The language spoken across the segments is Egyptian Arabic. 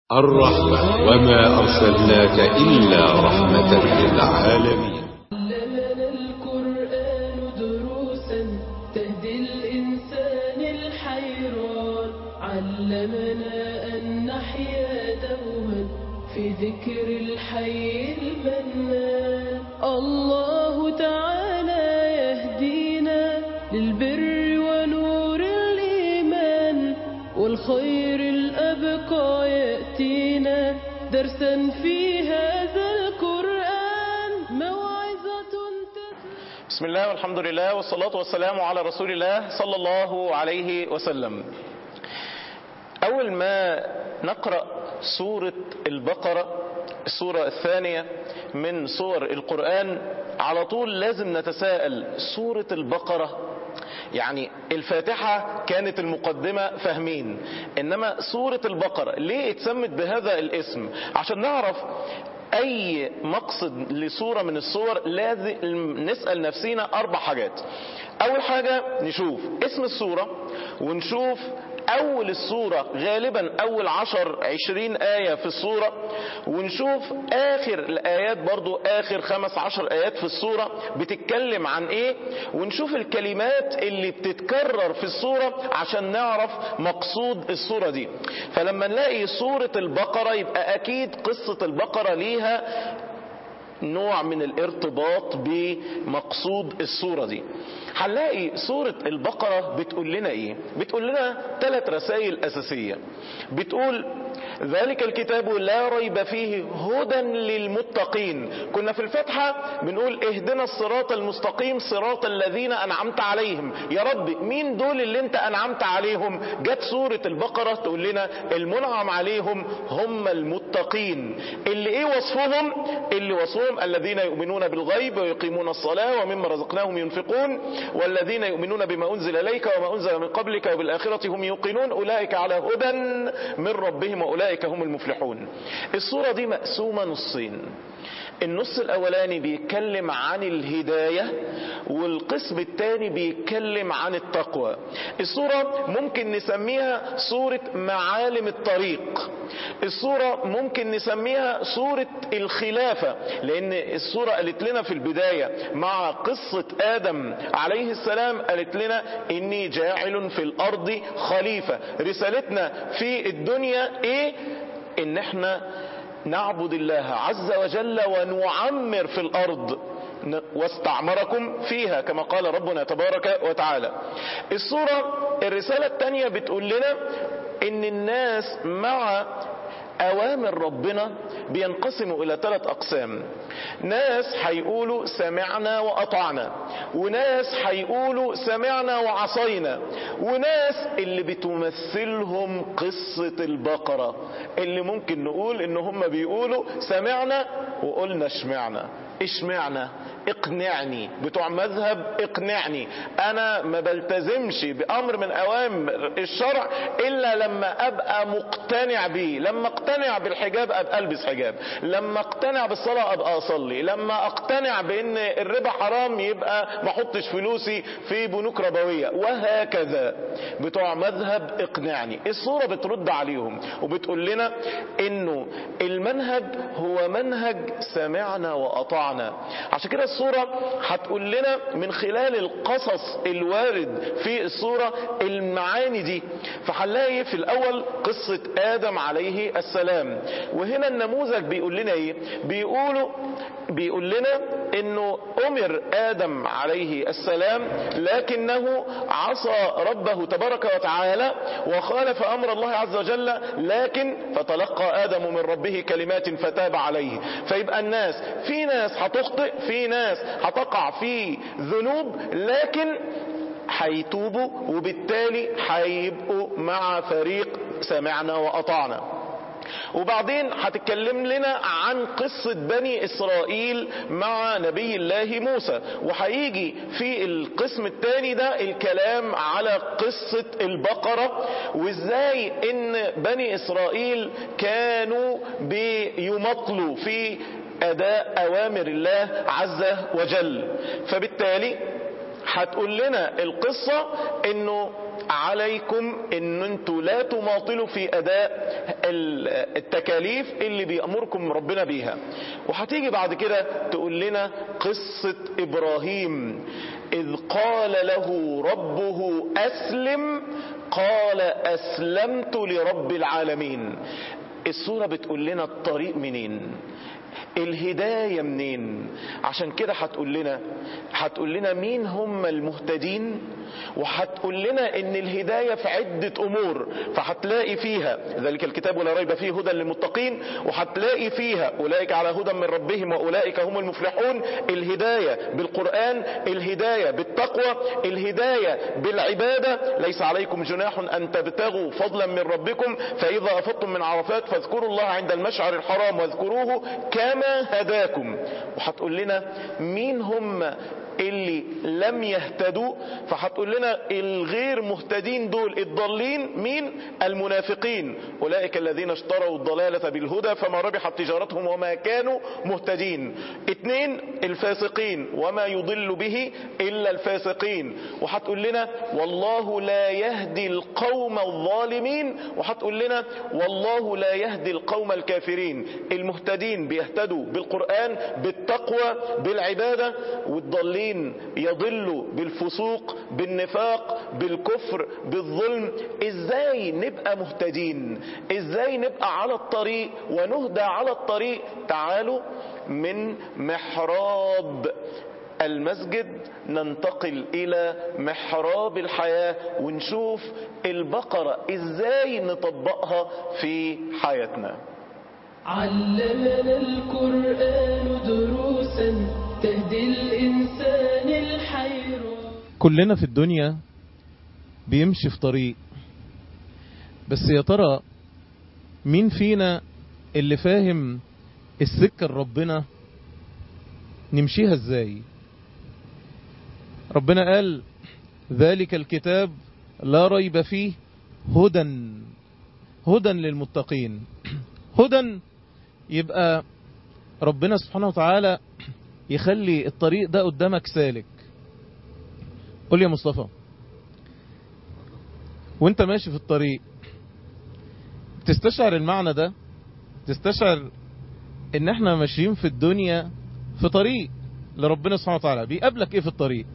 الرحمة وما أرسلناك إلا رحمة للعالمين علمنا القرآن دروسا تهدي الإنسان الحيران علمنا أن نحيا دوما في ذكر الحي المنان الله تعالى يهدينا للبر ونور الإيمان والخير الأبقى يأتينا درسا في هذا القرآن موعظة تتلى بسم الله والحمد لله والصلاة والسلام على رسول الله صلى الله عليه وسلم أول ما نقرأ سورة البقرة السورة الثانية من سور القرآن على طول لازم نتساءل سورة البقرة يعني الفاتحة كانت المقدمة فاهمين انما سورة البقرة ليه اتسمت بهذا الاسم عشان نعرف اي مقصد لسورة من الصور لازم نسأل نفسينا اربع حاجات اول حاجة نشوف اسم السورة ونشوف اول السورة غالبا اول عشر عشرين اية في السورة ونشوف اخر الايات برضو اخر خمس عشر ايات في السورة بتتكلم عن ايه ونشوف الكلمات اللي بتتكرر في السورة عشان نعرف مقصود السورة دي فلما نلاقي سورة البقرة يبقى اكيد قصة البقرة ليها نوع من الارتباط بمقصود السورة دي هنلاقي سورة البقرة بتقول لنا ايه بتقول لنا ثلاث رسائل اساسية بتقول ذلك الكتاب لا ريب فيه هدى للمتقين كنا في الفتحة بنقول اهدنا الصراط المستقيم صراط الذين انعمت عليهم يا رب مين دول اللي انت انعمت عليهم جت سورة البقرة تقول لنا المنعم عليهم هم المتقين اللي ايه وصفهم اللي وصفهم الذين يؤمنون بالغيب ويقيمون الصلاة ومما رزقناهم ينفقون والذين يؤمنون بما انزل اليك وما انزل من قبلك وبالاخرة هم يوقنون اولئك على هدى من ربهم واولئك هم المفلحون الصورة دي مقسومة نصين النص الاولاني بيتكلم عن الهداية والقسم الثاني بيتكلم عن التقوى الصورة ممكن نسميها صورة معالم الطريق الصورة ممكن نسميها صورة الخلافة لان الصورة قالت لنا في البداية مع قصة ادم عليه السلام قالت لنا اني جاعل في الارض خليفة رسالتنا في الدنيا ايه ان احنا نعبد الله عز وجل ونعمر في الارض واستعمركم فيها كما قال ربنا تبارك وتعالى الصورة الرسالة الثانية بتقول لنا ان الناس مع اوامر ربنا بينقسموا الى ثلاث اقسام ناس هيقولوا سمعنا واطعنا وناس هيقولوا سمعنا وعصينا وناس اللي بتمثلهم قصة البقرة اللي ممكن نقول ان هم بيقولوا سمعنا وقلنا اشمعنا اشمعنا اقنعني بتوع مذهب اقنعني انا ما بلتزمش بامر من اوامر الشرع الا لما ابقى مقتنع بيه لما اقتنع بالحجاب ابقى البس حجاب لما اقتنع بالصلاة ابقى اصلي لما اقتنع بان الربا حرام يبقى ما احطش فلوسي في بنوك ربوية وهكذا بتوع مذهب اقنعني الصورة بترد عليهم وبتقول لنا انه المنهج هو منهج سمعنا واطعنا عشان كده الصورة هتقول لنا من خلال القصص الوارد في الصورة المعاني دي فهنلاقي في الاول قصة ادم عليه السلام وهنا النموذج بيقول لنا ايه بيقولوا بيقول لنا انه امر ادم عليه السلام لكنه عصى ربه تبارك وتعالى وخالف امر الله عز وجل لكن فتلقى ادم من ربه كلمات فتاب عليه فيبقى الناس في ناس هتخطئ في ناس هتقع في ذنوب لكن هيتوبوا وبالتالي هيبقوا مع فريق سمعنا واطعنا وبعدين هتتكلم لنا عن قصة بني إسرائيل مع نبي الله موسى وهيجي في القسم الثاني ده الكلام على قصة البقرة وازاي ان بني إسرائيل كانوا بيمطلوا في أداء أوامر الله عز وجل فبالتالي هتقول لنا القصة انه عليكم ان انتوا لا تماطلوا في اداء ال- التكاليف اللي بيأمركم ربنا بيها وهتيجي بعد كده تقول لنا قصة ابراهيم اذ قال له ربه اسلم قال اسلمت لرب العالمين الصورة بتقول لنا الطريق منين الهداية منين عشان كده هتقول لنا هتقول لنا مين هم المهتدين وهتقول لنا ان الهداية في عدة امور فهتلاقي فيها ذلك الكتاب ولا ريب فيه هدى للمتقين وهتلاقي فيها اولئك على هدى من ربهم واولئك هم المفلحون الهداية بالقرآن الهداية بالتقوى الهداية بالعبادة ليس عليكم جناح ان تبتغوا فضلا من ربكم فاذا افضتم من عرفات فاذكروا الله عند المشعر الحرام واذكروه كما هداكم وهتقول لنا مين هم اللي لم يهتدوا فهتقول لنا الغير مهتدين دول الضالين مين المنافقين اولئك الذين اشتروا الضلالة بالهدى فما ربحت تجارتهم وما كانوا مهتدين اتنين الفاسقين وما يضل به الا الفاسقين وهتقول لنا والله لا يهدي القوم الظالمين وهتقول لنا والله لا يهدي القوم الكافرين المهتدين بيهتدوا بالقرآن بالتقوى بالعبادة والضالين يضلوا بالفسوق بالنفاق بالكفر بالظلم ازاي نبقى مهتدين ازاي نبقى على الطريق ونهدى على الطريق تعالوا من محراب المسجد ننتقل الى محراب الحياة ونشوف البقرة ازاي نطبقها في حياتنا علمنا القرآن دروسا تهدي الإنسان الحيران كلنا في الدنيا بيمشي في طريق بس يا ترى مين فينا اللي فاهم السكة لربنا نمشيها ازاي ربنا قال ذلك الكتاب لا ريب فيه هدى هدى للمتقين هدى يبقى ربنا سبحانه وتعالى يخلي الطريق ده قدامك سالك قول يا مصطفى وانت ماشي في الطريق تستشعر المعنى ده تستشعر ان احنا ماشيين في الدنيا في طريق لربنا سبحانه وتعالى بيقابلك ايه في الطريق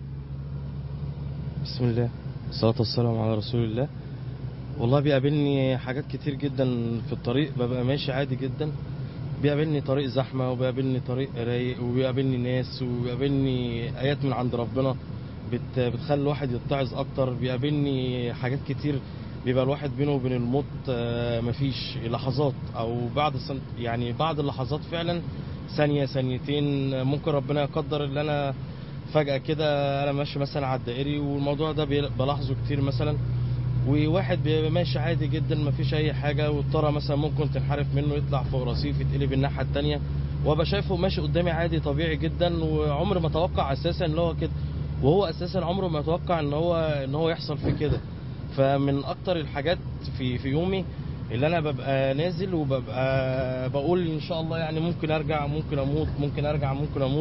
بسم الله الصلاة والسلام على رسول الله والله بيقابلني حاجات كتير جدا في الطريق ببقى ماشي عادي جدا بيقابلني طريق زحمة وبيقابلني طريق رايق وبيقابلني ناس وبيقابلني آيات من عند ربنا بت بتخلي الواحد يتعظ أكتر بيقابلني حاجات كتير بيبقى الواحد بينه وبين الموت آه، مفيش لحظات أو بعد سن يعني بعد اللحظات فعلا ثانية ثانيتين آه، ممكن ربنا يقدر اللي أنا فجأة كده أنا ماشي مثلا على الدائري والموضوع ده بي- بلاحظه كتير مثلا وواحد بيبقى ماشي عادي جدا مفيش اي حاجه والطرى مثلا ممكن تنحرف منه يطلع فوق رصيف يتقلب الناحيه التانية وابقى شايفه ماشي قدامي عادي طبيعي جدا وعمري ما اتوقع اساسا ان هو كده وهو اساسا عمره ما يتوقع ان هو ان هو يحصل فيه كده فمن اكتر الحاجات في في يومي اللي انا ببقى نازل وببقى بقول ان شاء الله يعني ممكن ارجع ممكن اموت ممكن ارجع ممكن اموت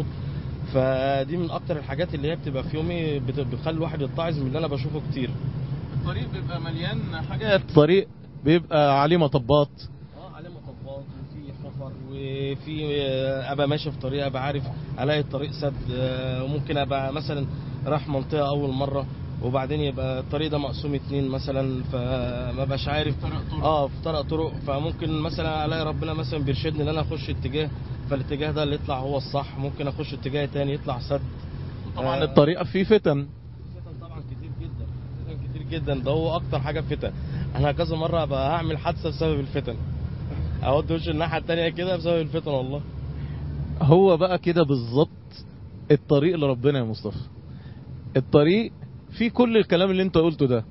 فدي من اكتر الحاجات اللي هي بتبقى في يومي بت- بتخلي الواحد يتعظ من اللي انا بشوفه كتير الطريق بيبقى مليان حاجات الطريق بيبقى عليه مطبات اه عليه مطبات وفي حفر وفي آه، ابقى ماشي في طريق ابقى عارف الاقي الطريق سد آه، وممكن ابقى مثلا رايح منطقه اول مره وبعدين يبقى الطريق ده مقسوم اتنين مثلا فما بقاش عارف اه في طرق طرق فممكن مثلا الاقي ربنا مثلا بيرشدني ان انا اخش اتجاه فالاتجاه ده اللي يطلع هو الصح ممكن اخش اتجاه تاني يطلع سد طبعا آه، الطريق فيه فتن فتن طبعا كتير جدا فتن كتير جدا ده هو اكتر حاجه فتن انا كذا مره ابقى هعمل حادثه بسبب الفتن اود وش الناحيه التانية كده بسبب الفتن والله هو بقى كده بالظبط الطريق لربنا يا مصطفى الطريق في كل الكلام اللي انت قلته ده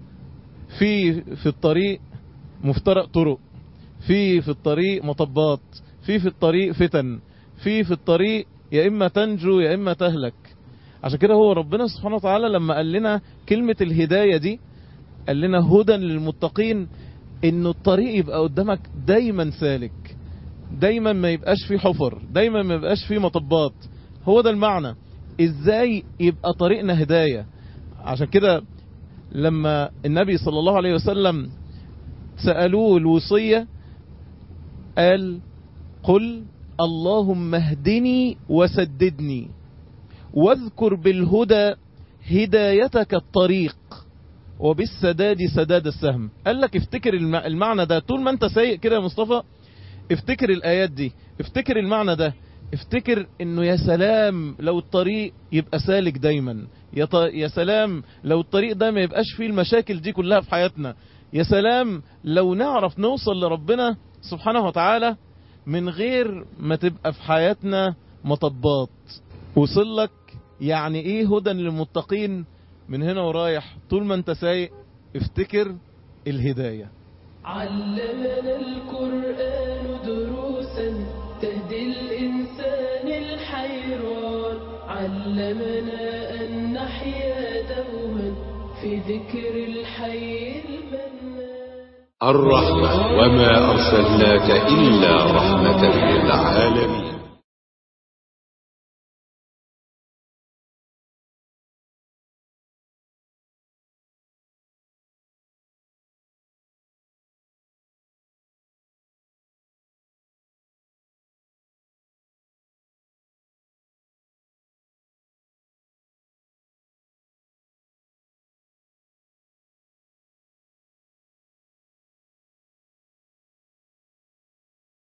في في الطريق مفترق طرق في في الطريق مطبات في في الطريق فتن في في الطريق يا اما تنجو يا اما تهلك عشان كده هو ربنا سبحانه وتعالى لما قال لنا كلمة الهداية دي قال لنا هدى للمتقين انه الطريق يبقى قدامك دايما سالك دايما ما يبقاش فيه حفر دايما ما يبقاش فيه مطبات هو ده المعنى ازاي يبقى طريقنا هداية عشان كده لما النبي صلى الله عليه وسلم سألوه الوصية قال قل اللهم اهدني وسددني واذكر بالهدى هدايتك الطريق وبالسداد سداد السهم قال لك افتكر الم- المعنى ده طول ما انت سايق كده يا مصطفى افتكر الايات دي افتكر المعنى ده افتكر انه يا سلام لو الطريق يبقى سالك دايما يا, ط... يا سلام لو الطريق ده ما يبقاش فيه المشاكل دي كلها في حياتنا يا سلام لو نعرف نوصل لربنا سبحانه وتعالى من غير ما تبقى في حياتنا مطبات وصل لك يعني ايه هدى للمتقين من هنا ورايح طول ما انت سايق افتكر الهداية علمنا القرآن دروسا تهدي الإنسان الحيران علمنا أن نحيا دوما في ذكر الحي المنان الرحمة وما أرسلناك إلا رحمة للعالمين